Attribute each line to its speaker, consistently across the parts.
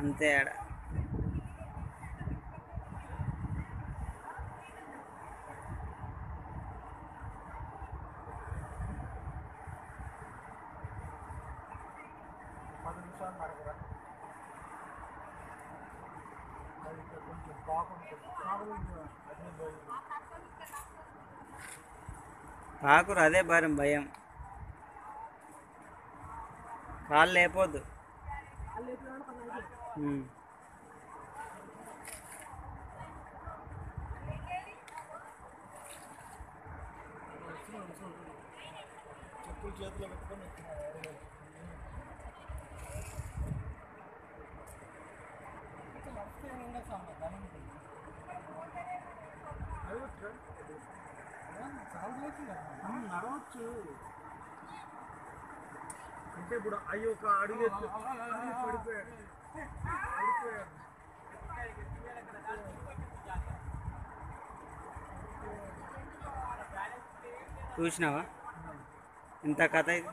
Speaker 1: అంతే ఆడ
Speaker 2: పది నిమిషాలు నడకరా అది ఇక్కడ కొంచెం బాగుంటుంది మామూలుగా అదే భయం.
Speaker 1: పాకురు అదే భారం భయం కాళ్ళు లేపోద్దు ఉమ్.
Speaker 2: చెప్పులు చేతిలో పెట్టుకొని వచ్చినాడు నడవచ్చు అంటే ఇప్పుడు అయ్యి ఒక అడుగు ఎత్తు. అయ్యి పడిపోయాడు పడిపోయాడు
Speaker 1: చూసినావా ఇంత కథ ఇది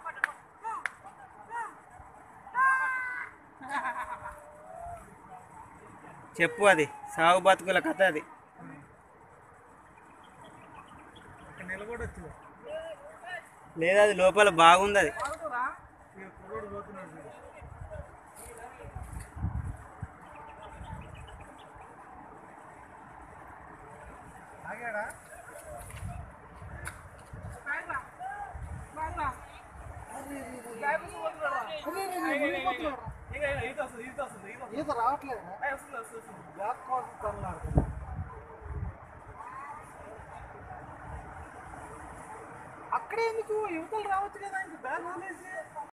Speaker 1: చెప్పు అది సాగు బతుకుల కథ అది
Speaker 2: ఇక్కడ నిలబడొచ్చు
Speaker 1: లేదా అది లోపల బాగుంది అది
Speaker 2: ఇక కుర్రోడు పోతున్నాడు చూడు ఆగాడా ఈత రావట్లేదు బ్యాక్ కోసం తరలాడుతుంది అక్కడే ఎందుకు యువతలు రావచ్చు కదా ఇంక బ్యాగ్ వదిలేసి